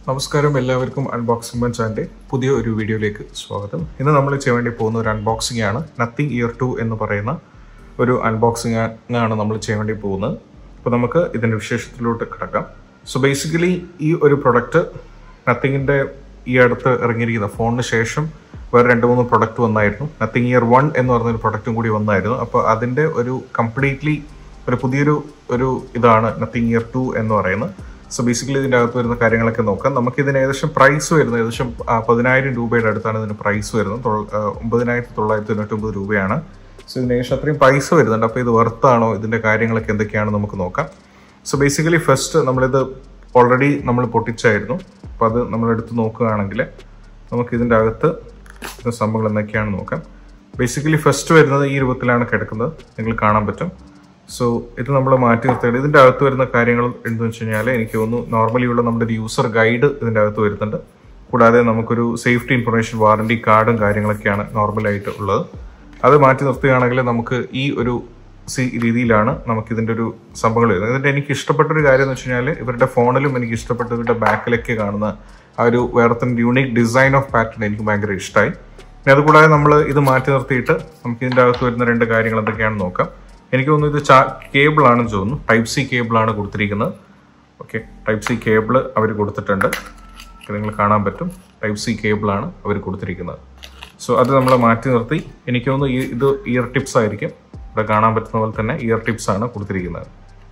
നമസ്കാരം എല്ലാവർക്കും അൺബോക്സിംഗ് ബഞ്ചാൻ്റെ പുതിയ ഒരു വീഡിയോയിലേക്ക് സ്വാഗതം ഇന്ന് നമ്മൾ ചെയ്യാൻ വേണ്ടി പോകുന്ന ഒരു അൺബോക്സിംഗ് ആണ് നത്തിങ് ഇയർ ടു എന്ന് പറയുന്ന ഒരു അൺബോക്സിംഗ് ആണ് നമ്മൾ ചെയ്യാൻ വേണ്ടി പോകുന്നത് അപ്പോൾ നമുക്ക് ഇതിൻ്റെ വിശേഷത്തിലോട്ട് കിടക്കാം സോ ബേസിക്കലി ഈ ഒരു പ്രൊഡക്റ്റ് നത്തിങ്ങിൻ്റെ ഈ അടുത്ത് ഇറങ്ങിയിരിക്കുന്ന ഫോണിന് ശേഷം വേറെ രണ്ട് മൂന്ന് പ്രൊഡക്റ്റ് വന്നായിരുന്നു നത്തിങ് ഇയർ വൺ എന്ന് പറഞ്ഞൊരു പ്രൊഡക്റ്റും കൂടി വന്നായിരുന്നു അപ്പോൾ അതിൻ്റെ ഒരു കംപ്ലീറ്റ്ലി ഒരു പുതിയൊരു ഒരു ഇതാണ് നത്തിങ് ഇയർ ടു എന്ന് പറയുന്നത് സോ ബേസിക്കലി ഇതിൻ്റെ അകത്ത് വരുന്ന കാര്യങ്ങളൊക്കെ നോക്കാം നമുക്ക് ഇതിന് ഏകദേശം പ്രൈസ് വരുന്നത് ഏകദേശം ആ, പതിനായിരം രൂപയുടെ അടുത്താണ് ഇതിന് പ്രൈസ് വരുന്നത് തൊള്ള- ആ, ഒമ്പതിനായിരത്തി തൊള്ളായിരത്തി തൊണ്ണൂറ്റൊമ്പത് രൂപയാണ് സോ ഇതിന് ഏകദേശം അത്രയും പൈസ വരുന്നുണ്ട് അപ്പോൾ ഇത് വർത്താണോ ഇതിൻ്റെ കാര്യങ്ങളൊക്കെ എന്തൊക്കെയാണ് നമുക്ക് നോക്കാം സോ ബേസിക്കലി ഫസ്റ്റ് നമ്മളിത് ഓൾറെഡി നമ്മൾ പൊട്ടിച്ചായിരുന്നു അപ്പോൾ അത് നമ്മളെടുത്ത് നോക്കുകയാണെങ്കിൽ നമുക്ക് ഇതിൻ്റെ അകത്ത് ഇത് സംഭവങ്ങൾ എന്തൊക്കെയാണ് നോക്കാം ബേസിക്കലി ഫസ്റ്റ് വരുന്നത് ഈ രൂപത്തിലാണ് കിടക്കുന്നത് നിങ്ങൾ കാണാൻ പറ്റും സോ ഇത് നമ്മൾ മാറ്റി നിർത്തിയിട്ട് ഇതിൻ്റെ അകത്ത് വരുന്ന കാര്യങ്ങൾ എന്തെന്ന് വെച്ച് കഴിഞ്ഞാൽ എനിക്ക് തോന്നുന്നു നോർമലി ഉള്ള നമ്മുടെ ഒരു യൂസർ ഗൈഡ് ഇതിൻ്റെ അകത്ത് വരുന്നുണ്ട് കൂടാതെ നമുക്കൊരു സേഫ്റ്റി ഇൻഫർമേഷൻ വാറണ്ടി കാർഡും കാര്യങ്ങളൊക്കെയാണ് നോർമലായിട്ട് ഉള്ളത് അത് മാറ്റി നിർത്തുകയാണെങ്കിൽ നമുക്ക് ഈ ഒരു സി രീതിയിലാണ് നമുക്ക് ഇതിൻ്റെ ഒരു സംഭവങ്ങൾ വരുന്നത് ഇതിൻ്റെ എനിക്ക് ഇഷ്ടപ്പെട്ട ഒരു കാര്യം എന്ന് വെച്ച് കഴിഞ്ഞാൽ ഇവരുടെ ഫോണിലും എനിക്ക് ഇഷ്ടപ്പെട്ട ഇവരുടെ ബാക്കിലൊക്കെ കാണുന്ന ആ ഒരു വേറെ തന്നെ യൂണിക് ഡിസൈൻ ഓഫ് പാറ്റേൺ എനിക്ക് ഭയങ്കര ഇഷ്ടമായി പിന്നെ അതുകൂടാതെ നമ്മൾ ഇത് മാറ്റി നിർത്തിയിട്ട് നമുക്ക് ഇതിൻ്റെ അകത്ത് വരുന്ന രണ്ട് കാര്യങ്ങൾ എന്തൊക്കെയാണെന്ന് നോക്കാം എനിക്ക് തോന്നുന്നു ഇത് ചാ കേബിൾ ആണെന്ന് തോന്നുന്നു ടൈപ്പ് സി കേബിൾ ആണ് കൊടുത്തിരിക്കുന്നത് ഓക്കെ ടൈപ്പ് സി കേബിൾ അവർ കൊടുത്തിട്ടുണ്ട് ഇത് നിങ്ങൾ കാണാൻ പറ്റും ടൈപ്പ് സി കേബിൾ ആണ് അവർ കൊടുത്തിരിക്കുന്നത് സോ അത് നമ്മൾ മാറ്റി നിർത്തി എനിക്ക് തോന്നുന്നു ഈ ഇത് ഇയർ ടിപ്സ് ആയിരിക്കും ഇവിടെ കാണാൻ പറ്റുന്ന പോലെ തന്നെ ഇയർ ടിപ്സ് ആണ് കൊടുത്തിരിക്കുന്നത്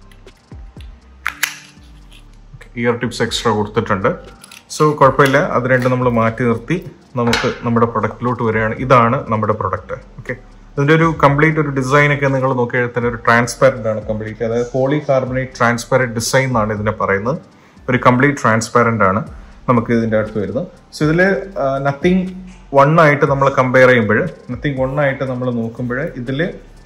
ഇയർ ടിപ്സ് എക്സ്ട്രാ കൊടുത്തിട്ടുണ്ട് സോ കുഴപ്പമില്ല അത് രണ്ടും നമ്മൾ മാറ്റി നിർത്തി നമുക്ക് നമ്മുടെ പ്രൊഡക്റ്റിലോട്ട് വരികയാണ് ഇതാണ് നമ്മുടെ പ്രൊഡക്റ്റ് ഓക്കെ ഇതിൻ്റെ ഒരു കംപ്ലീറ്റ് ഒരു ഡിസൈൻ ഒക്കെ നിങ്ങൾ നോക്കിയാൽ തന്നെ ഒരു ട്രാൻസ്പാരൻ്റ് ആണ് കംപ്ലീറ്റ് അതായത് പോളി കാർബണേറ്റ് ട്രാൻസ്പാരൻറ്റ് ഡിസൈൻ എന്നാണ് ഇതിനെ പറയുന്നത് ഒരു കംപ്ലീറ്റ് ട്രാൻസ്പാരൻ്റ് ആണ് നമുക്ക് ഇതിൻ്റെ അടുത്ത് വരുന്നത് സോ ഇതിൽ നത്തിങ് വൺ ആയിട്ട് നമ്മൾ കമ്പയർ ചെയ്യുമ്പോൾ നത്തിങ് വൺ ആയിട്ട് നമ്മൾ നോക്കുമ്പോൾ ഇതിൽ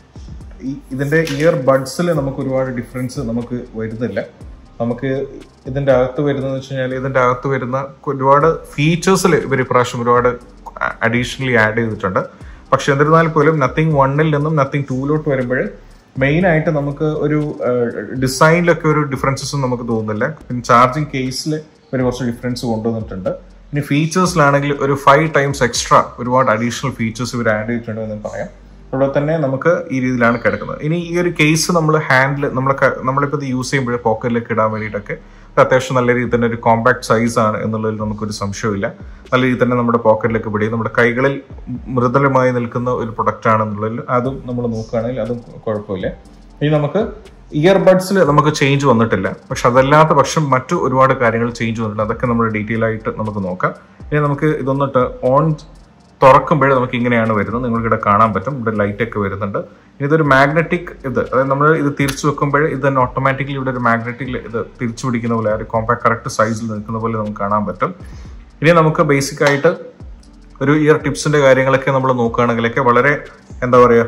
ഈ ഇതിന്റെ ഇയർ ബഡ്സിൽ നമുക്ക് ഒരുപാട് ഡിഫറൻസ് നമുക്ക് വരുന്നില്ല നമുക്ക് ഇതിന്റെ അകത്ത് വരുന്നതെന്ന് വെച്ച് കഴിഞ്ഞാൽ ഇതിന്റെ അകത്ത് വരുന്ന ഒരുപാട് ഫീച്ചേഴ്സിൽ ഇവർ ഇപ്രാവശ്യം ഒരുപാട് അഡീഷണലി ആഡ് ചെയ്തിട്ടുണ്ട് പക്ഷെ എന്നിരുന്നാൽ പോലും നത്തിങ് വണ്ണിൽ നിന്നും നത്തിങ് ടൂലോട്ട് വരുമ്പോൾ മെയിൻ ആയിട്ട് നമുക്ക് ഒരു ഡിസൈനിലൊക്കെ ഒരു ഡിഫറൻസസ് നമുക്ക് തോന്നുന്നില്ല പിന്നെ ചാർജിങ് കേസിൽ ഇവർ കുറച്ച് ഡിഫറൻസ് കൊണ്ടുവന്നിട്ടുണ്ട് ഇനി ഫീച്ചേഴ്സിലാണെങ്കിൽ ഒരു ഫൈവ് ടൈംസ് എക്സ്ട്രാ ഒരുപാട് അഡീഷണൽ ഫീച്ചേഴ്സ് ഇവർ ആഡ് ചെയ്തിട്ടുണ്ട് എന്ന് പറയാം അവിടെ തന്നെ നമുക്ക് ഈ രീതിയിലാണ് കിടക്കുന്നത് ഇനി ഈ ഒരു കേസ് നമ്മൾ ഹാൻഡിൽ നമ്മൾ നമ്മളിപ്പോൾ ഇത് യൂസ് ചെയ്യുമ്പോൾ പോക്കറ്റിലേക്ക് ഇടാൻ വേണ്ടിയിട്ടൊക്കെ ഇത് അത്യാവശ്യം നല്ല രീതിയിൽ തന്നെ ഒരു കോമ്പാക്ട് സൈസ് ആണ് എന്നുള്ളതിൽ നമുക്കൊരു സംശയമില്ല നല്ല രീതിയിൽ തന്നെ നമ്മുടെ പോക്കറ്റിലേക്ക് പിടിയും നമ്മുടെ കൈകളിൽ മൃദുലമായി നിൽക്കുന്ന ഒരു പ്രൊഡക്റ്റ് ആണെന്നുള്ളതിൽ അതും നമ്മൾ നോക്കുകയാണെങ്കിൽ അതും കുഴപ്പമില്ല ഇനി നമുക്ക് ഇയർബഡ്സിൽ നമുക്ക് ചേഞ്ച് വന്നിട്ടില്ല പക്ഷെ അതല്ലാത്ത പക്ഷം മറ്റു ഒരുപാട് കാര്യങ്ങൾ ചേഞ്ച് വന്നിട്ടുണ്ട് അതൊക്കെ നമ്മൾ ഡീറ്റെയിൽ ആയിട്ട് നമുക്ക് നോക്കാം ഇനി നമുക്ക് ഇതൊന്നിട്ട് ഓൺ തുറക്കുമ്പോഴേ നമുക്ക് ഇങ്ങനെയാണ് വരുന്നത് നിങ്ങൾക്ക് ഇവിടെ കാണാൻ പറ്റും ഇവിടെ ലൈറ്റ് ഒക്കെ വരുന്നുണ്ട് ഇനി ഇതൊരു മാഗ്നറ്റിക് ഇത് അതായത് നമ്മൾ ഇത് തിരിച്ചു വെക്കുമ്പോൾ ഇത് തന്നെ ഓട്ടോമാറ്റിക്കലി ഇവിടെ ഒരു മാഗ്നറ്റിക് ഇത് തിരിച്ചു പിടിക്കുന്ന പോലെ ആ ഒരു കോമ്പാക്ട് കറക്റ്റ് സൈസിൽ നിൽക്കുന്ന പോലെ നമുക്ക് കാണാൻ പറ്റും ഇനി നമുക്ക് ബേസിക് ആയിട്ട് ഒരു ഇയർ ടിപ്സിന്റെ കാര്യങ്ങളൊക്കെ നമ്മൾ നോക്കുകയാണെങ്കിലൊക്കെ വളരെ എന്താ പറയുക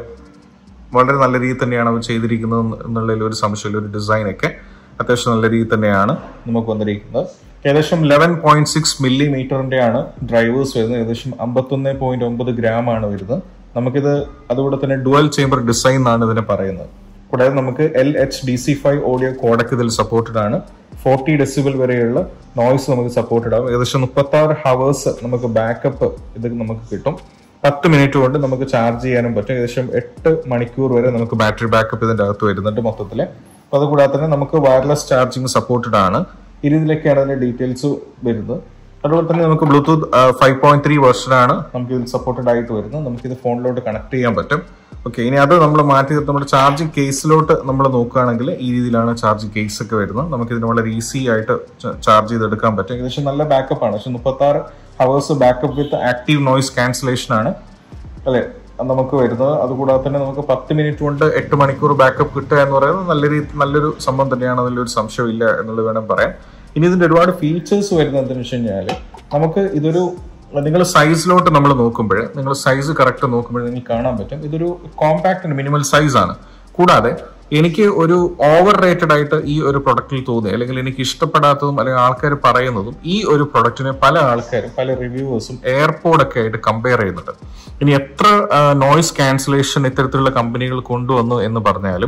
വളരെ നല്ല രീതിയിൽ തന്നെയാണ് അവർ ചെയ്തിരിക്കുന്നത് എന്നുള്ളതിൽ ഒരു സംശയമില്ല ഒരു ഡിസൈനൊക്കെ അത്യാവശ്യം നല്ല രീതിയിൽ തന്നെയാണ് നമുക്ക് വന്നിരിക്കുന്നത് ഏകദേശം ലെവൻ പോയിന്റ് സിക്സ് മില്ലിമീറ്ററിന്റെ ആണ് ഡ്രൈവേഴ്സ് വരുന്നത് ഏകദേശം അമ്പത്തൊന്ന് പോയിന്റ് ഒമ്പത് ഗ്രാം ആണ് വരുന്നത് നമുക്കിത് അതുകൂടെ തന്നെ ഡുവൽ ചേംബർ ഡിസൈൻ എന്നാണ് ഇതിനെ പറയുന്നത് കൂടാതെ നമുക്ക് L H D C five audio codec ഇതിൽ സപ്പോർട്ടഡ് ആണ് ഫോർട്ടി ഡെസിബിൾ വരെയുള്ള നോയ്സ് നമുക്ക് സപ്പോർട്ടഡ് ആവും ഏകദേശം മുപ്പത്തി ആറ് ഹവേഴ്സ് നമുക്ക് ബാക്കപ്പ് ഇത് നമുക്ക് കിട്ടും പത്ത് മിനിറ്റ് കൊണ്ട് നമുക്ക് ചാർജ് ചെയ്യാനും പറ്റും ഏകദേശം എട്ട് മണിക്കൂർ വരെ നമുക്ക് ബാറ്ററി ബാക്കപ്പ് ഇതിന്റെ അകത്ത് വരുന്നുണ്ട് മൊത്തത്തിൽ അപ്പൊ അതുകൂടാതെ തന്നെ നമുക്ക് വയർലെസ് ചാർജിങ് സപ്പോർട്ടഡ് ആണ് ഈ രീതിയിലൊക്കെയാണ് അതിന്റെ ഡീറ്റെയിൽസ് വരുന്നത് അതുപോലെ തന്നെ നമുക്ക് Bluetooth five point three version ആണ് നമുക്ക് ഇതിൽ സപ്പോർട്ടഡ് ആയിട്ട് വരുന്നത് നമുക്ക് ഇത് ഫോണിലോട്ട് കണക്ട് ചെയ്യാൻ പറ്റും ഓക്കെ ഇനി അത് നമ്മൾ മാറ്റി നമ്മുടെ ചാർജിങ് കേസിലോട്ട് നമ്മൾ നോക്കുകയാണെങ്കിൽ ഈ രീതിയിലാണ് ചാർജിങ് കേസ് ഒക്കെ വരുന്നത് നമുക്ക് ഇതിന് വളരെ ഈസി ആയിട്ട് ചാർജ് ചെയ്തെടുക്കാൻ പറ്റും ഏകദേശം നല്ല ബാക്കപ്പ് ആണ് പക്ഷെ മുപ്പത്തി ആറ് hours backup with active noise cancellation ആണ് അല്ലെ അത് നമുക്ക് വരുന്നത് അതുകൂടാതെ തന്നെ നമുക്ക് പത്ത് മിനിറ്റ് കൊണ്ട് എട്ട് മണിക്കൂർ ബാക്കപ്പ് കിട്ടുക എന്ന് പറയുന്നത് നല്ല രീതി നല്ലൊരു സംഭവം തന്നെയാണ് അതിലൊരു സംശയമില്ല എന്നുള്ളത് വേണം പറയാം ഇനി ഇതിന്റെ ഒരുപാട് ഫീച്ചേഴ്സ് വരുന്നത് എന്താണെന്ന് വെച്ച് കഴിഞ്ഞാൽ നമുക്ക് ഇതൊരു നിങ്ങൾ സൈസിലോട്ട് നമ്മൾ നോക്കുമ്പോൾ നിങ്ങൾ സൈസ് കറക്റ്റ് നോക്കുമ്പോൾ നിങ്ങൾക്ക് കാണാൻ പറ്റും ഇതൊരു കോമ്പാക്ട് മിനിമൽ സൈസ് ആണ് കൂടാതെ എനിക്ക് ഒരു ഓവർ റേറ്റഡ് ആയിട്ട് ഈ ഒരു പ്രൊഡക്റ്റിൽ തോന്നി അല്ലെങ്കിൽ എനിക്ക് ഇഷ്ടപ്പെടാത്തതും അല്ലെങ്കിൽ ആൾക്കാർ പറയുന്നതും ഈ ഒരു പ്രൊഡക്റ്റിനെ പല ആൾക്കാരും പല റിവ്യൂവേഴ്സും എയർപോർട്ട് ഒക്കെ ആയിട്ട് കമ്പയർ ചെയ്യുന്നുണ്ട് ഇനി എത്ര നോയ്സ് ക്യാൻസലേഷൻ ഇത്തരത്തിലുള്ള കമ്പനികൾ കൊണ്ടുവന്നു എന്ന് പറഞ്ഞാലും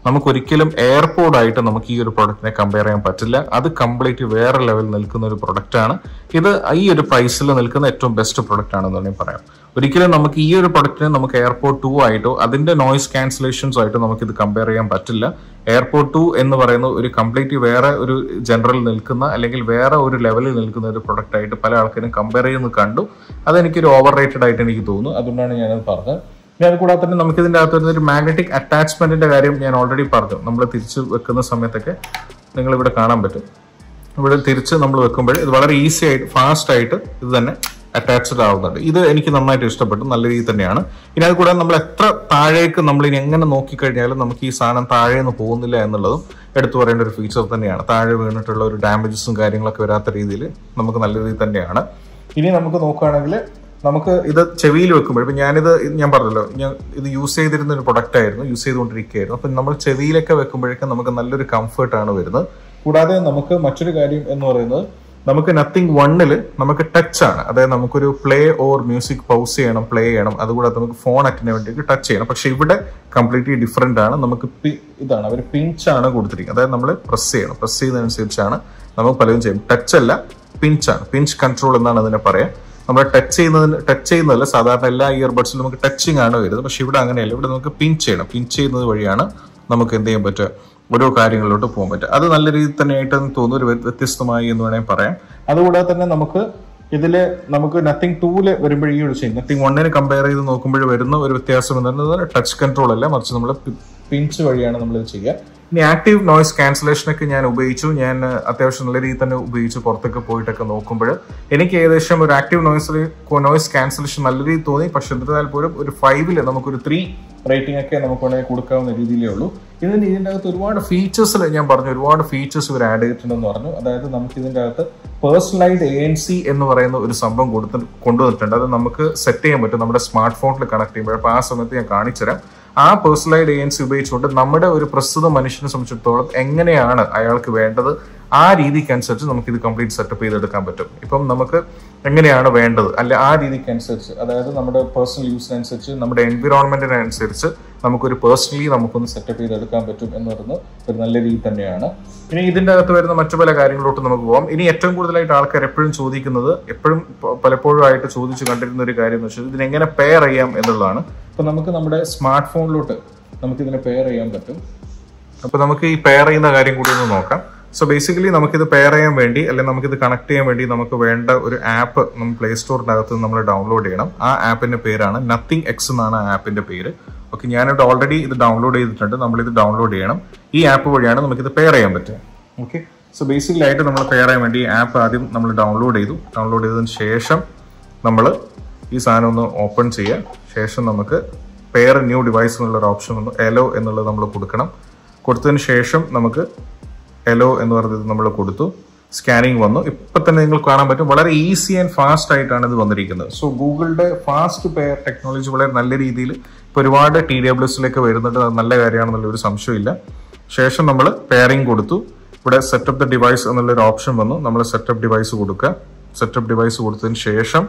നമുക്ക് ഒരിക്കലും എയർപോർട്ട് ആയിട്ട് നമുക്ക് ഈ ഒരു പ്രൊഡക്റ്റിനെ കമ്പയർ ചെയ്യാൻ പറ്റില്ല അത് കംപ്ലീറ്റ് വേറെ ലെവലിൽ നിൽക്കുന്ന ഒരു പ്രൊഡക്റ്റ് ആണ് ഇത് ഈ ഒരു പ്രൈസിൽ നിൽക്കുന്ന ഏറ്റവും ബെസ്റ്റ് പ്രൊഡക്റ്റ് ആണെന്ന് വേണമെങ്കിൽ പറയാം ഒരിക്കലും നമുക്ക് ഈ ഒരു പ്രൊഡക്റ്റിനെ നമുക്ക് എയർപോർട്ട് ടു ആയിട്ടോ അതിന്റെ നോയിസ് ക്യാൻസലേഷൻസ് ആയിട്ടോ നമുക്ക് ഇത് കമ്പയർ ചെയ്യാൻ പറ്റില്ല എയർപോർട്ട് ടു എന്ന് പറയുന്ന ഒരു കംപ്ലീറ്റ് വേറെ ഒരു ജനറൽ നിൽക്കുന്ന അല്ലെങ്കിൽ വേറെ ഒരു ലെവലിൽ നിൽക്കുന്ന ഒരു പ്രൊഡക്റ്റ് ആയിട്ട് പല ആൾക്കാരും കമ്പയർ ചെയ്യുന്നത് കണ്ടു അതെനിക്കൊരു ഓവർ റേറ്റഡ് ആയിട്ട് എനിക്ക് തോന്നുന്നു അതുകൊണ്ടാണ് ഞാനത് പറഞ്ഞത് ഞാൻ കൂടാതെ തന്നെ നമുക്ക് ഇതിന്റെ അകത്ത് വരുന്ന ഒരു മാഗ്നറ്റിക് അറ്റാച്ച്മെന്റിന്റെ കാര്യം ഞാൻ ഓൾറെഡി പറഞ്ഞു നമ്മൾ തിരിച്ച് വെക്കുന്ന സമയത്തൊക്കെ നിങ്ങൾ ഇവിടെ കാണാൻ പറ്റും ഇവിടെ തിരിച്ച് നമ്മൾ വെക്കുമ്പോൾ ഇത് വളരെ ഈസി ആയിട്ട് ഫാസ്റ്റ് ആയിട്ട് ഇത് തന്നെ അറ്റാച്ച്ഡ് ആവുന്നുണ്ട് ഇത് എനിക്ക് നന്നായിട്ട് ഇഷ്ടപ്പെട്ടു നല്ല രീതി തന്നെയാണ് ഇനി അത് കൂടാതെ നമ്മൾ എത്ര താഴേക്ക് നമ്മൾ ഇനി എങ്ങനെ നോക്കിക്കഴിഞ്ഞാലും നമുക്ക് ഈ സാധനം താഴെ നിന്ന് പോകുന്നില്ല എന്നുള്ളതും എടുത്തു പറയേണ്ട ഒരു ഫീച്ചർ തന്നെയാണ് താഴെ വീണിട്ടുള്ള ഒരു ഡാമേജസും കാര്യങ്ങളൊക്കെ വരാത്ത രീതിയിൽ നമുക്ക് നല്ല രീതി തന്നെയാണ് ഇനി നമുക്ക് നോക്കുകയാണെങ്കിൽ നമുക്ക് ഇത് ചെവിയിൽ വെക്കുമ്പോൾ ഇപ്പം ഞാനിത് ഞാൻ പറഞ്ഞല്ലോ ഞാൻ ഇത് യൂസ് ചെയ്തിരുന്ന ഒരു പ്രൊഡക്റ്റ് ആയിരുന്നു യൂസ് ചെയ്തുകൊണ്ടിരിക്കുകയായിരുന്നു അപ്പം നമ്മൾ ചെവിയിലൊക്കെ വെക്കുമ്പോഴേക്കും നമുക്ക് നല്ലൊരു കംഫർട്ടാണ് വരുന്നത് കൂടാതെ നമുക്ക് മറ്റൊരു കാര്യം എന്ന് പറയുന്നത് നമുക്ക് നത്തിങ് വണ്ണില് നമുക്ക് ടച്ച് ആണ് അതായത് നമുക്കൊരു പ്ലേ ഓർ മ്യൂസിക് പൗസ് ചെയ്യണം പ്ലേ ചെയ്യണം അതുകൂടാതെ നമുക്ക് ഫോൺ അറ്റിന് വേണ്ടി ടച്ച് ചെയ്യണം പക്ഷെ ഇവിടെ കംപ്ലീറ്റ്ലി ഡിഫറെന്റ് ആണ് നമുക്ക് പി- ഇതാണ് അവർ പിഞ്ചാണ് കൊടുത്തിരിക്കുന്നത് അതായത് നമ്മൾ പ്രസ് ചെയ്യണം പ്രസ് ചെയ്യുന്നതനുസരിച്ചാണ് നമുക്ക് പലതും ചെയ്യും ടച്ച് അല്ല പിഞ്ചാണ് പിഞ്ച് കൺട്രോൾ എന്നാണ് അതിനെ പറയാം നമ്മൾ ടച്ച് ചെയ്യുന്നതിന് ടച്ച് ചെയ്യുന്നതല്ല സാധാരണ എല്ലാ ഇയർബഡ്സിലും നമുക്ക് ടച്ചിങ് ആണ് വരുന്നത് പക്ഷെ ഇവിടെ അങ്ങനെയല്ല ഇവിടെ നമുക്ക് പിഞ്ച് ചെയ്യണം പിഞ്ച് ചെയ്യുന്നത് വഴിയാണ് നമുക്ക് എന്ത് ചെയ്യാൻ പറ്റുക ഓരോ കാര്യങ്ങളിലോട്ട് പോകാൻ പറ്റുക അത് നല്ല രീതിയിൽ തന്നെയായിട്ട് തോന്നുന്നു ഒരു വ്യ- വ്യത്യസ്തമായി എന്ന് വേണമെങ്കിൽ പറയാം അതുകൂടാതെ തന്നെ നമുക്ക് ഇതില് നമുക്ക് നത്തിങ് ടൂല് വരുമ്പോൾ ഈ ഒരു ചെയ്യും നത്തിങ് വണ്ണിനെ കമ്പയർ ചെയ്ത് നോക്കുമ്പോൾ വരുന്ന ഒരു വ്യത്യാസം എന്ന് പറയുന്നത് ടച്ച് കൺട്രോൾ അല്ല മറിച്ച് നമ്മൾ പിഞ്ച് വഴിയാണ് നമ്മൾ ഇത് ചെയ്യുക ഇനി ആക്റ്റീവ് നോയ്സ് ക്യാൻസലേഷൻ ഒക്കെ ഞാൻ ഉപയോഗിച്ചു ഞാൻ അഹ്, അത്യാവശ്യം നല്ല രീതിയിൽ തന്നെ ഉപയോഗിച്ച് പുറത്തൊക്കെ പോയിട്ടൊക്കെ നോക്കുമ്പോൾ എനിക്ക് ഏകദേശം ഒരു ആക്റ്റീവ് നോയ്സ് നോയ്സ് ക്യാൻസലേഷൻ നല്ല രീതിയിൽ തോന്നി പക്ഷെ എന്നിരുന്നാൽ പോലും ഒരു ഫൈവില് നമുക്കൊരു ത്രീ റേറ്റിംഗ് ഒക്കെ നമുക്ക് വേണമെങ്കിൽ കൊടുക്കാവുന്ന രീതിയിലേ ഉള്ളൂ ഇതിന് ഇതിൻ്റെ അകത്ത് ഒരുപാട് ഫീച്ചേഴ്സിൽ ഞാൻ പറഞ്ഞു ഒരുപാട് ഫീച്ചേഴ്സ് ഇവർ ആഡ് ചെയ്തിട്ടുണ്ടെന്ന് പറഞ്ഞു അതായത് നമുക്ക് ഇതിൻ്റെ അകത്ത് പേഴ്സണലൈസ്ഡ് എ എൻ സി എന്ന് പറയുന്ന ഒരു സംഭവം കൊടുത്ത് കൊണ്ടുവന്നിട്ടുണ്ട് അത് നമുക്ക് സെറ്റ് ചെയ്യാൻ പറ്റും നമ്മുടെ സ്മാർട്ട് ഫോണിൽ കണക്ട് ചെയ്യുമ്പോൾ അപ്പോൾ ആ സമയത്ത് ഞാൻ കാണിച്ചുതരാം ആ പേഴ്സണലൈഡ് എ എൻ സി ഉപയോഗിച്ചുകൊണ്ട് നമ്മുടെ ഒരു പ്രസ്തുത മനുഷ്യനെ സംബന്ധിച്ചിടത്തോളം എങ്ങനെയാണ് അയാൾക്ക് വേണ്ടത് ആ രീതിക്ക് അനുസരിച്ച് നമുക്ക് ഇത് കംപ്ലീറ്റ് സെറ്റപ്പ് ചെയ്തെടുക്കാൻ പറ്റും ഇപ്പം നമുക്ക് എങ്ങനെയാണ് വേണ്ടത് അല്ല ആ രീതിക്ക് അനുസരിച്ച് അതായത് നമ്മുടെ പേഴ്സണൽ യൂസിനനുസരിച്ച് നമ്മുടെ എൻവിറോൺമെന്റിനനുസരിച്ച് നമുക്കൊരു പേഴ്സണലി നമുക്കൊന്ന് സെറ്റപ്പ് ചെയ്തെടുക്കാൻ പറ്റും എന്ന് പറയുന്നത് ഒരു നല്ല രീതി തന്നെയാണ് ഇനി ഇതിന്റെ അകത്ത് വരുന്ന മറ്റു പല കാര്യങ്ങളിലോട്ട് നമുക്ക് പോകാം ഇനി ഏറ്റവും കൂടുതലായിട്ട് ആൾക്കാർ എപ്പോഴും ചോദിക്കുന്നത് എപ്പോഴും പ- പലപ്പോഴും ആയിട്ട് ചോദിച്ചു കണ്ടിരുന്ന ഒരു കാര്യം എന്ന് വെച്ചാൽ ഇതിനെ എങ്ങനെ പെയർ ചെയ്യാം എന്നുള്ളതാണ് അപ്പൊ നമുക്ക് നമ്മുടെ സ്മാർട്ട് ഫോണിലോട്ട് നമുക്ക് ഇതിനെ പെയർ ചെയ്യാൻ പറ്റും അപ്പൊ നമുക്ക് ഈ പെയർ ചെയ്യുന്ന കാര്യം കൂടി ഒന്ന് നോക്കാം സോ ബേസിക്കലി നമുക്കിത് പെയർ ചെയ്യാൻ വേണ്ടി അല്ലെങ്കിൽ നമുക്കിത് കണക്ട് ചെയ്യാൻ വേണ്ടി നമുക്ക് വേണ്ട ഒരു ആപ്പ് നമ്മൾ പ്ലേ സ്റ്റോറിന്റെ അകത്ത് നമ്മൾ ഡൗൺലോഡ് ചെയ്യണം ആ ആപ്പിന്റെ പേരാണ് നത്തിങ് എക്സ് എന്നാണ് ആ ആപ്പിന്റെ പേര് ഓക്കെ ഞാനിവിടെ ഓൾറെഡി ഇത് ഡൗൺലോഡ് ചെയ്തിട്ടുണ്ട് നമ്മൾ ഇത് ഡൗൺലോഡ് ചെയ്യണം ഈ ആപ്പ് വഴിയാണ് നമുക്കിത് പെയർ ചെയ്യാൻ പറ്റുക ഓക്കെ സോ ബേസിക്കലി ആയിട്ട് നമ്മൾ പെയർ ചെയ്യാൻ വേണ്ടി ഈ ആപ്പ് ആദ്യം നമ്മൾ ഡൗൺലോഡ് ചെയ്തു ഡൗൺലോഡ് ചെയ്തതിന് ശേഷം നമ്മൾ ഈ സാധനം ഒന്ന് ഓപ്പൺ ചെയ്യുക ശേഷം നമുക്ക് പെയർ ന്യൂ ഡിവൈസ് എന്നുള്ള ഒരു ഓപ്ഷൻ വന്നു എലോ എന്നുള്ളത് നമ്മൾ കൊടുക്കണം കൊടുത്തതിന് ശേഷം നമുക്ക് എലോ എന്ന് പറഞ്ഞത് നമ്മൾ കൊടുത്തു സ്കാനിങ് വന്നു ഇപ്പൊ തന്നെ നിങ്ങൾക്ക് കാണാൻ പറ്റും വളരെ ഈസി ആൻഡ് ഫാസ്റ്റ് ആയിട്ടാണ് ഇത് വന്നിരിക്കുന്നത് സോ ഗൂഗിളിന്റെ ഫാസ്റ്റ് പെയർ ടെക്നോളജി വളരെ നല്ല രീതിയിൽ ഇപ്പൊ ഒരുപാട് ടി ഡബ്ല്യു എസിലേക്ക് വരുന്നുണ്ട് അത് നല്ല കാര്യമാണെന്നുള്ള ഒരു സംശയമില്ല ശേഷം നമ്മൾ പെയറിംഗ് കൊടുത്തു ഇവിടെ സെറ്റപ്പ് ദ ഡിവൈസ് എന്നുള്ള ഒരു ഓപ്ഷൻ വന്നു നമ്മൾ സെറ്റപ്പ് ഡിവൈസ് കൊടുക്കുക സെറ്റപ്പ് ഡിവൈസ് കൊടുത്തതിന് ശേഷം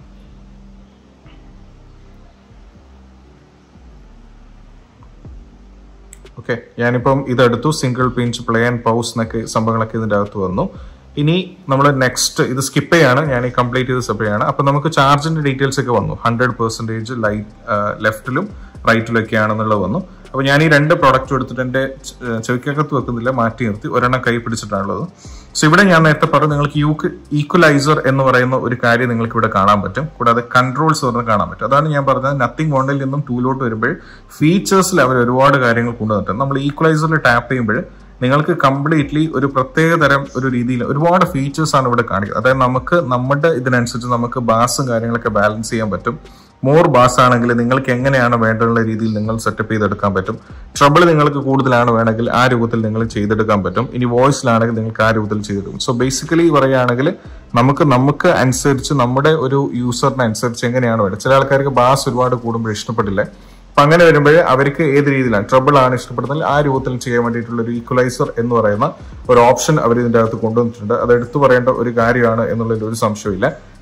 ഓക്കെ ഞാനിപ്പം ഇതെടുത്തു single pinch play and pause എന്നൊക്കെ സംഭവങ്ങളൊക്കെ ഇതിന്റെ അകത്ത് വന്നു ഇനി നമ്മൾ നെക്സ്റ്റ് ഇത് സ്കിപ്പ് ചെയ്യാണ് ഞാൻ ഈ കംപ്ലീറ്റ് ചെയ്ത് സെപ്പ് ചെയ്യാണ് അപ്പൊ നമുക്ക് ചാർജിന്റെ ഡീറ്റെയിൽസ് ഒക്കെ വന്നു ഹൺഡ്രഡ് പെർസെന്റേജ് ലൈറ്റ് ലെഫ്റ്റിലും റൈറ്റിലൊക്കെയാണെന്നുള്ളത് വന്നു അപ്പൊ ഞാൻ ഈ രണ്ട് പ്രോഡക്റ്റ് എടുത്തിട്ട് എന്റെ ചെ- ചെവിക്കകത്ത് വെക്കുന്നില്ല മാറ്റി നിർത്തി ഒരെണ്ണം കൈ പിടിച്ചിട്ടാണുള്ളത് സോ ഇവിടെ ഞാൻ നേരത്തെ പറഞ്ഞു നിങ്ങൾക്ക് യൂക്ക് ഈക്വലൈസർ എന്ന് പറയുന്ന ഒരു കാര്യം നിങ്ങൾക്ക് ഇവിടെ കാണാൻ പറ്റും കൂടാതെ കൺട്രോൾസ് പറഞ്ഞ് കാണാൻ പറ്റും അതാണ് ഞാൻ പറഞ്ഞത് നത്തിങ് മോഡലിൽ നിന്നും ടൂലോട്ട് വരുമ്പോൾ ഫീച്ചേഴ്സിൽ അവർ ഒരുപാട് കാര്യങ്ങൾ കൊണ്ടുവന്നിട്ടുണ്ട് നമ്മൾ ഈക്വലൈസറിൽ ടാപ്പ് ചെയ്യുമ്പോൾ നിങ്ങൾക്ക് കംപ്ലീറ്റ്ലി ഒരു പ്രത്യേക തരം ഒരു രീതിയിൽ ഒരുപാട് ഫീച്ചേഴ്സ് ആണ് ഇവിടെ കാണിക്കുന്നത് അതായത് നമുക്ക് നമ്മുടെ ഇതിനനുസരിച്ച് നമുക്ക് ബാസും കാര്യങ്ങളൊക്കെ ബാലൻസ് ചെയ്യാൻ പറ്റും മോർ ബാസ് ആണെങ്കിൽ നിങ്ങൾക്ക് എങ്ങനെയാണ് വേണ്ടുള്ള രീതിയിൽ നിങ്ങൾ സെറ്റപ്പ് ചെയ്തെടുക്കാൻ പറ്റും ട്രബിൾ നിങ്ങൾക്ക് കൂടുതലാണ് വേണമെങ്കിൽ ആ രൂപത്തിൽ നിങ്ങൾ ചെയ്തെടുക്കാൻ പറ്റും ഇനി വോയിസിലാണെങ്കിൽ നിങ്ങൾക്ക് ആ രൂപത്തിൽ ചെയ്തെടുക്കും സോ ബേസിക്കലി പറയുകയാണെങ്കിൽ നമുക്ക് നമുക്ക് അനുസരിച്ച് നമ്മുടെ ഒരു യൂസറിന് അനുസരിച്ച് എങ്ങനെയാണ് വേണ്ടത് ചില ആൾക്കാർക്ക് ബാസ് ഒരുപാട് കൂടുമ്പോൾ ഇഷ്ടപ്പെട്ടില്ല അപ്പൊ അങ്ങനെ വരുമ്പോൾ അവർക്ക് ഏത് രീതിയിലാണ് ട്രബിൾ ആണ് ഇഷ്ടപ്പെടുന്നത് ആ രൂപത്തിൽ ചെയ്യാൻ വേണ്ടിയിട്ടുള്ള ഒരു ഈക്വലൈസർ എന്ന് പറയുന്ന ഒരു ഓപ്ഷൻ അവർ ഇതിന്റെ അകത്ത് കൊണ്ടുവന്നിട്ടുണ്ട് അത് എടുത്തു പറയേണ്ട ഒരു കാര്യമാണ് എന്നുള്ളതിൽ ഒരു സംശയമില്ല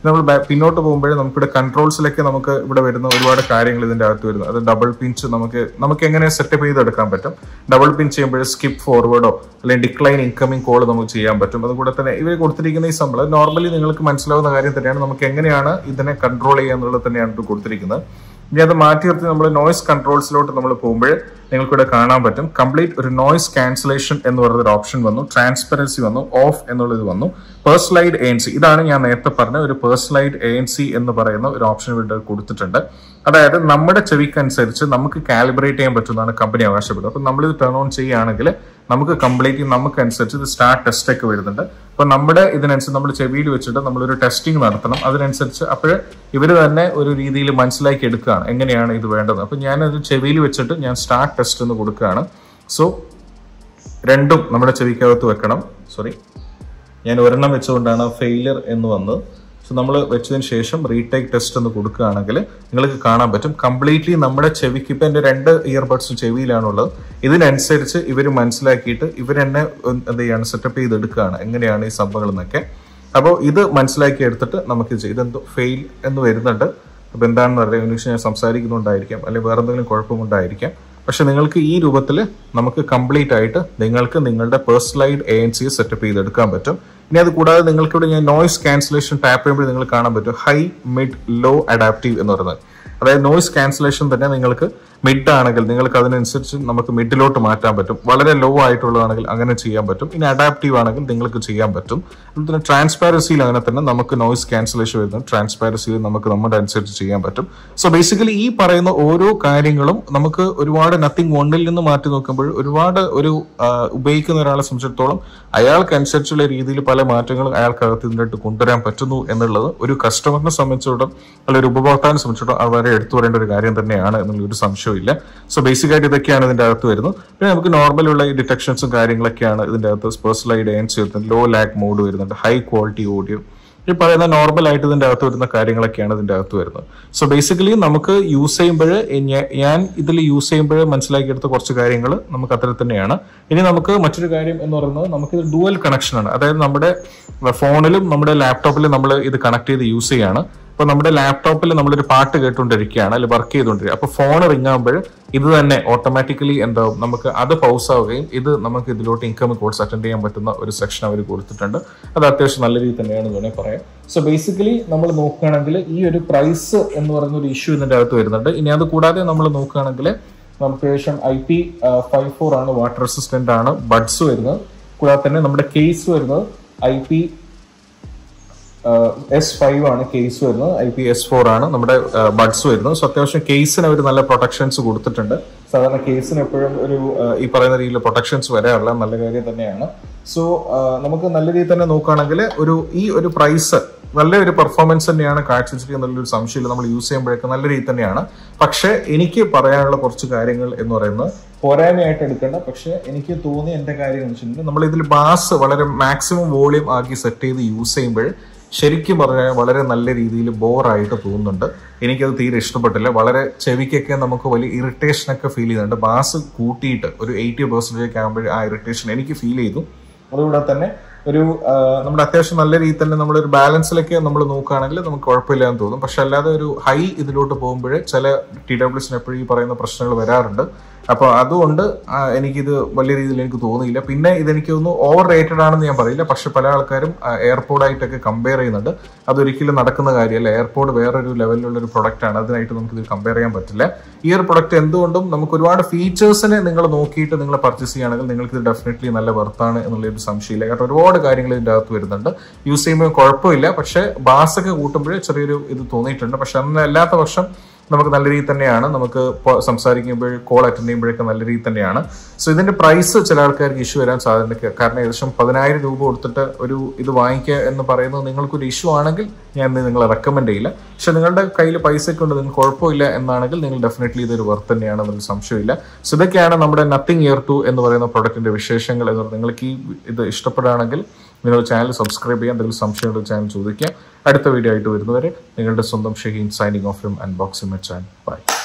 നമ്മൾ ബാ- പിന്നോട്ട് പോകുമ്പോഴേ നമുക്കിവിടെ കൺട്രോൾസിലൊക്കെ നമുക്ക് ഇവിടെ വരുന്ന ഒരുപാട് കാര്യങ്ങൾ ഇതിന്റെ അകത്ത് വരുന്നു അത് ഡബിൾ പിഞ്ച് നമുക്ക് നമുക്ക് എങ്ങനെ സെറ്റപ്പ് ചെയ്തെടുക്കാൻ പറ്റും ഡബിൾ പിഞ്ച് ചെയ്യുമ്പോൾ സ്കിപ്പ് ഫോർവേഡോ അല്ലെങ്കിൽ ഡിക്ലൈൻ ഇൻകമിംഗ് കോൾ നമുക്ക് ചെയ്യാൻ പറ്റും അതുകൂടെ തന്നെ ഇവർ കൊടുത്തിരിക്കുന്ന ഈ സംഭവം നോർമലി നിങ്ങൾക്ക് മനസ്സിലാവുന്ന കാര്യം തന്നെയാണ് നമുക്ക് എങ്ങനെയാണ് ഇതിനെ കൺട്രോൾ ചെയ്യുക എന്നുള്ളത് തന്നെയാണ് ഇത് കൊടുത്തിരിക്കുന്നത് ഇനി അത് മാറ്റി നിർത്തി നമ്മൾ നോയ്സ് കൺട്രോൾസിലോട്ട് നമ്മൾ പോകുമ്പോൾ നിങ്ങൾക്കിവിടെ കാണാൻ പറ്റും കംപ്ലീറ്റ് ഒരു നോയ്സ് ക്യാൻസലേഷൻ എന്ന് പറയുന്ന ഒരു ഓപ്ഷൻ വന്നു ട്രാൻസ്പെറൻസി വന്നു ഓഫ് എന്നുള്ളത് വന്നു പേഴ്സണലൈഡ് എ എൻ സി ഇതാണ് ഞാൻ നേരത്തെ പറഞ്ഞ ഒരു പേഴ്സണലൈഡ് എ എൻ സി എന്ന് പറയുന്ന ഒരു ഓപ്ഷൻ ഇവിടെ കൊടുത്തിട്ടുണ്ട് അതായത് നമ്മുടെ ചെവിക്കനുസരിച്ച് നമുക്ക് കാലിബ്രേറ്റ് ചെയ്യാൻ പറ്റുന്നതാണ് കമ്പനി അവകാശപ്പെടുന്നത് അപ്പൊ നമ്മളിത് ടേൺ ഓൺ ചെയ്യുകയാണെങ്കിൽ നമുക്ക് കംപ്ലീറ്റ് നമുക്ക് അനുസരിച്ച് ഇത് സ്റ്റാർ ടെസ്റ്റ് ഒക്കെ വരുന്നുണ്ട് അപ്പൊ നമ്മുടെ ഇതിനനുസരിച്ച് നമ്മൾ ചെവിയിൽ വെച്ചിട്ട് നമ്മളൊരു ടെസ്റ്റിംഗ് നടത്തണം അതിനനുസരിച്ച് അപ്പോൾ ഇവർ തന്നെ ഒരു രീതിയിൽ മനസ്സിലാക്കി എടുക്കുകയാണ് എങ്ങനെയാണ് ഇത് വേണ്ടത് അപ്പൊ ഞാൻ ഒരു ചെവിയിൽ വെച്ചിട്ട് ഞാൻ സ്റ്റാർ ടെസ്റ്റ് എന്ന് കൊടുക്കുകയാണ് സോ രണ്ടും നമ്മുടെ ചെവിക്കകത്ത് വെക്കണം സോറി ഞാൻ ഒരെണ്ണം വെച്ചുകൊണ്ടാണ് ഫെയിലിയർ എന്ന് വന്നത് സോ നമ്മൾ വെച്ചതിന് ശേഷം റീടേക്ക് ടെസ്റ്റ് എന്ന് കൊടുക്കുകയാണെങ്കിൽ നിങ്ങൾക്ക് കാണാൻ പറ്റും കംപ്ലീറ്റ്ലി നമ്മുടെ ചെവിക്ക് ഇപ്പം എൻ്റെ രണ്ട് ഇയർബഡ്സും ചെവിയിലാണുള്ളത് ഇതിനനുസരിച്ച് ഇവർ മനസ്സിലാക്കിയിട്ട് ഇവർ എന്നെ എന്ത് ചെയ്യാണ് സെറ്റപ്പ് ചെയ്തെടുക്കുകയാണ് എങ്ങനെയാണ് ഈ സംഭവങ്ങൾ എന്നൊക്കെ അപ്പോൾ ഇത് മനസ്സിലാക്കി എടുത്തിട്ട് നമുക്ക് ചെയ്ത് ഇതെന്തോ ഫെയിൽ എന്ന് വരുന്നുണ്ട് അപ്പോൾ എന്താണെന്ന് അറിയാം ഇംഗ്ലീഷ് ഞാൻ സംസാരിക്കുന്നുണ്ടായിരിക്കാം അല്ലെങ്കിൽ വേറെ എന്തെങ്കിലും കുഴപ്പമുണ്ടായിരിക്കാം പക്ഷെ നിങ്ങൾക്ക് ഈ രൂപത്തിൽ നമുക്ക് കംപ്ലീറ്റ് ആയിട്ട് നിങ്ങൾക്ക് നിങ്ങളുടെ personalised A N C setup ചെയ്തെടുക്കാൻ പറ്റും ഇനി അത് കൂടാതെ നിങ്ങൾക്ക് ഇവിടെ ഞാൻ നോയ്സ് ക്യാൻസലേഷൻ ടാപ്പ് ചെയ്യുമ്പോൾ നിങ്ങൾ കാണാൻ പറ്റും ഹൈ മിഡ് ലോ അഡാപ്റ്റീവ് എന്ന് പറയുന്നത് അതായത് നോയ്സ് ക്യാൻസലേഷൻ തന്നെ നിങ്ങൾക്ക് മിഡ് ആണെങ്കിൽ നിങ്ങൾക്ക് അതിനനുസരിച്ച് നമുക്ക് മിഡിലോട്ട് മാറ്റാൻ പറ്റും വളരെ ലോ ആയിട്ടുള്ളതാണെങ്കിൽ അങ്ങനെ ചെയ്യാൻ പറ്റും ഇനി അഡാപ്റ്റീവ് ആണെങ്കിൽ നിങ്ങൾക്ക് ചെയ്യാൻ പറ്റും അതുപോലെ ട്രാൻസ്പാരൻസിയിൽ അങ്ങനെ തന്നെ നമുക്ക് നോയ്സ് ക്യാൻസലേഷൻ വരുന്നത് ട്രാൻസ്പാരൻസിയിൽ നമുക്ക് നമ്മുടെ അനുസരിച്ച് ചെയ്യാൻ പറ്റും സോ ബേസിക്കലി ഈ പറയുന്ന ഓരോ കാര്യങ്ങളും നമുക്ക് ഒരുപാട് നത്തിങ് വണ്ണിൽ നിന്ന് മാറ്റി നോക്കുമ്പോൾ ഒരുപാട് ഒരു ആ, ഉപയോഗിക്കുന്ന ഒരാളെ സംബന്ധിച്ചിടത്തോളം അയാൾക്ക് അനുസരിച്ചുള്ള രീതിയിൽ പല മാറ്റങ്ങളും അയാൾക്കകത്ത് ഇതിൻ്റെ കൊണ്ടുവരാൻ പറ്റുന്നു എന്നുള്ളത് ഒരു കസ്റ്റമറിനെ സംബന്ധിച്ചിടത്തോളം അല്ലെങ്കിൽ ഒരു ഉപഭോക്താവിനെ സംബന്ധിച്ചിടത്തോളം അത് വളരെ എടുത്തു പറയേണ്ട ഒരു കാര്യം തന്നെയാണ് എന്നുള്ള ഒരു സംശയമില്ല സോ ബേസിക് ആയിട്ട് ഇതൊക്കെയാണ് ഇതിന്റെ അകത്ത് വരുന്നത് പിന്നെ നമുക്ക് നോർമൽ ഉള്ള ഈ ഡിറ്റക്ഷൻസും കാര്യങ്ങളൊക്കെയാണ് ഇതിന്റെ അകത്ത് പേഴ്സണലൈഡ് ഏൻസ് വരുന്നത് ലോ ലാക്ക് മോഡ് വരുന്നുണ്ട് ഹൈ ക്വാളിറ്റി ഓഡിയോ ഈ പറയുന്ന നോർമൽ ആയിട്ട് ഇതിന്റെ അകത്ത് വരുന്ന കാര്യങ്ങളൊക്കെയാണ് ഇതിന്റെ അകത്ത് വരുന്നത് സോ ബേസിക്കലി നമുക്ക് യൂസ് ചെയ്യുമ്പോൾ ഞാൻ ഇതിൽ യൂസ് ചെയ്യുമ്പോൾ മനസ്സിലാക്കിയെടുത്ത കുറച്ച് കാര്യങ്ങൾ നമുക്ക് അത്തരത്തിൽ തന്നെയാണ് ഇനി നമുക്ക് മറ്റൊരു കാര്യം എന്ന് പറയുന്നത് നമുക്ക് ഇത് ഡുവൽ കണക്ഷൻ ആണ് അതായത് നമ്മുടെ ഫോണിലും നമ്മുടെ ലാപ്ടോപ്പിലും നമ്മൾ ഇത് കണക്ട് ചെയ്ത് യൂസ് ചെയ്യാണ് അപ്പൊ നമ്മുടെ ലാപ്ടോപ്പിൽ നമ്മളൊരു പാട്ട് കേട്ടുകൊണ്ടിരിക്കുകയാണ് അല്ലെങ്കിൽ വർക്ക് ചെയ്തുകൊണ്ടിരിക്കുക അപ്പൊ ഫോൺ റിങ് ആകുമ്പോൾ ഇത് തന്നെ ഓട്ടോമാറ്റിക്കലി എന്താവും നമുക്ക് അത് പൗസ് ആവുകയും ഇത് നമുക്ക് ഇതിലോട്ട് ഇൻകം കോഴ്സ് അറ്റൻഡ് ചെയ്യാൻ പറ്റുന്ന ഒരു സെക്ഷൻ അവർ കൊടുത്തിട്ടുണ്ട് അത് അത്യാവശ്യം നല്ല രീതിയിൽ തന്നെയാണ് വേണമെങ്കിൽ പറയാം സോ ബേസിക്കലി നമ്മൾ നോക്കുകയാണെങ്കിൽ ഈ ഒരു പ്രൈസ് എന്ന് പറയുന്ന ഒരു ഇഷ്യൂ ഇതിന്റെ അകത്ത് വരുന്നുണ്ട് ഇനി അത് കൂടാതെ നമ്മൾ നോക്കുകയാണെങ്കിൽ നമുക്ക് ശേഷം ഐ പി ഫൈവ് ഫോർ ആണ് വാട്ടർ റെസിസ്റ്റന്റ് ആണ് ബഡ്സ് വരുന്നത് കൂടാതെ തന്നെ നമ്മുടെ കേസ് വരുന്നത് ഐ പി എസ് ഫൈവ് ആണ് കേസ് വരുന്നത് ഐ പി എസ് ഫോർ ആണ് നമ്മുടെ ബഡ്സ് വരുന്നത് സോ അത്യാവശ്യം കേസിന് അവർ നല്ല പ്രൊട്ടക്ഷൻസ് കൊടുത്തിട്ടുണ്ട് സാധാരണ കേസിന് എപ്പോഴും ഒരു ആ, ഈ പറയുന്ന രീതിയിൽ പ്രൊട്ടക്ഷൻസ് വരാറില്ല നല്ല കാര്യം തന്നെയാണ് സോ നമുക്ക് നല്ല രീതിയിൽ തന്നെ നോക്കുകയാണെങ്കിൽ ഒരു ഈ ഒരു പ്രൈസ് നല്ലൊരു പെർഫോമൻസ് തന്നെയാണ് കാഴ്ചവെച്ചിരിക്കുന്നുള്ളൊരു സംശയമില്ല നമ്മൾ യൂസ് ചെയ്യുമ്പോഴൊക്കെ നല്ല രീതിയിൽ തന്നെയാണ് പക്ഷേ എനിക്ക് പറയാനുള്ള കുറച്ച് കാര്യങ്ങൾ എന്ന് പറയുന്നത് പോരായ്മയായിട്ട് എടുക്കേണ്ട പക്ഷെ എനിക്ക് തോന്നിയ എന്റെ കാര്യം എന്ന് വെച്ചിട്ടുണ്ടെങ്കിൽ നമ്മൾ ഇതിൽ ബാസ് വളരെ മാക്സിമം വോളിയം ആക്കി സെറ്റ് ചെയ്ത് യൂസ് ചെയ്യുമ്പോൾ ശരിക്കും പറഞ്ഞാൽ വളരെ നല്ല രീതിയിൽ ബോറായിട്ട് തോന്നുന്നുണ്ട് എനിക്കത് തീരെ ഇഷ്ടപ്പെട്ടില്ല വളരെ ചെവിക്കൊക്കെ നമുക്ക് വലിയ ഇറിറ്റേഷൻ ഒക്കെ ഫീൽ ചെയ്യുന്നുണ്ട് ബാസ് കൂട്ടിയിട്ട് ഒരു എയ്റ്റി പെർസെൻറ്റേജ് ഒക്കെ ആകുമ്പോൾ ആ ഇറിറ്റേഷൻ എനിക്ക് ഫീൽ ചെയ്തു അതുകൂടെ തന്നെ ഒരു ആ, നമ്മുടെ അത്യാവശ്യം നല്ല രീതിയിൽ തന്നെ നമ്മളൊരു ബാലൻസിലൊക്കെ നമ്മൾ നോക്കുകയാണെങ്കിൽ നമുക്ക് കുഴപ്പമില്ല എന്ന് തോന്നും പക്ഷെ അല്ലാതെ ഒരു ഹൈ ഇതിലോട്ട് പോകുമ്പോൾ ചില ടി ഡബ്ല്യൂസിന് എപ്പോഴും ഈ പറയുന്ന പ്രശ്നങ്ങൾ വരാറുണ്ട് അപ്പോൾ അതുകൊണ്ട് ആ, എനിക്കിത് വലിയ രീതിയിൽ എനിക്ക് തോന്നിയില്ല പിന്നെ ഇതെനിക്ക് തോന്നുന്നു ഓവർ റേറ്റഡ് ആണെന്ന് ഞാൻ പറയില്ല പക്ഷെ പല ആൾക്കാരും എയർപോർട്ടായിട്ടൊക്കെ കമ്പയർ ചെയ്യുന്നുണ്ട് അതൊരിക്കലും നടക്കുന്ന കാര്യമല്ല എയർപോർട്ട് വേറൊരു ലെവലിലുള്ള ഒരു പ്രൊഡക്റ്റ് ആണ് അതിനായിട്ട് നമുക്ക് ഇത് കമ്പയർ ചെയ്യാൻ പറ്റില്ല ഈ ഒരു പ്രൊഡക്റ്റ് എന്തുകൊണ്ടും നമുക്ക് ഒരുപാട് ഫീച്ചേഴ്സിനെ നിങ്ങൾ നോക്കിയിട്ട് നിങ്ങൾ പർച്ചേസ് ചെയ്യുകയാണെങ്കിൽ നിങ്ങൾക്ക് ഇത് ഡെഫിനറ്റ്ലി നല്ല വർത്താണ് എന്നുള്ളൊരു സംശയമില്ല കാരണം ഒരുപാട് കാര്യങ്ങൾ ഇതിൻ്റെ അകത്ത് വരുന്നുണ്ട് യൂസ് ചെയ്യുമ്പോൾ കുഴപ്പമില്ല പക്ഷെ ബാസൊക്കെ കൂട്ടുമ്പോഴേ ചെറിയൊരു ഇത് തോന്നിയിട്ടുണ്ട് പക്ഷെ അന്ന് അല്ലാത്ത പക്ഷം നമുക്ക് നല്ല രീതിയിൽ തന്നെയാണ് നമുക്ക് പോ- സംസാരിക്കുമ്പോൾ കോൾ അറ്റൻഡ് ചെയ്യുമ്പോഴൊക്കെ നല്ല രീതിയിൽ തന്നെയാണ് സോ ഇതിന്റെ പ്രൈസ് ചില ആൾക്കാർക്ക് ഇഷ്യൂ വരാൻ സാധ്യത കാരണം ഏകദേശം പതിനായിരം രൂപ കൊടുത്തിട്ട് ഒരു ഇത് വാങ്ങിക്കുക എന്ന് പറയുന്നത് നിങ്ങൾക്കൊരു ഇഷ്യൂ ആണെങ്കിൽ ഞാൻ ഇത് നിങ്ങളെ റെക്കമെൻഡ് ചെയ്യില്ല പക്ഷെ നിങ്ങളുടെ കയ്യിൽ പൈസ ഒക്കെ ഉണ്ട് നിങ്ങൾക്ക് കുഴപ്പമില്ല എന്നാണെങ്കിൽ നിങ്ങൾ ഡെഫിനറ്റ്ലി ഇതൊരു വർത്ത് തന്നെയാണ് എന്നൊരു സംശയമില്ല സോ ഇതൊക്കെയാണ് നമ്മുടെ നത്തിങ് ഇയർ ടു എന്ന് പറയുന്ന പ്രൊഡക്റ്റിന്റെ വിശേഷങ്ങൾ എന്ന് പറയുന്നത് നിങ്ങൾക്ക് ഈ ഇത് ഇഷ്ടപ്പെടുകയാണെങ്കിൽ നിങ്ങൾ ചാനൽ സബ്സ്ക്രൈബ് ചെയ്യാൻ എന്തെങ്കിലും സംശയമുള്ള ചാനൽ ചോദിക്കുക അടുത്ത വീഡിയോ ആയിട്ട് വരുന്നവരെ നിങ്ങളുടെ സ്വന്തം Shaheen signing off from unboxing channel by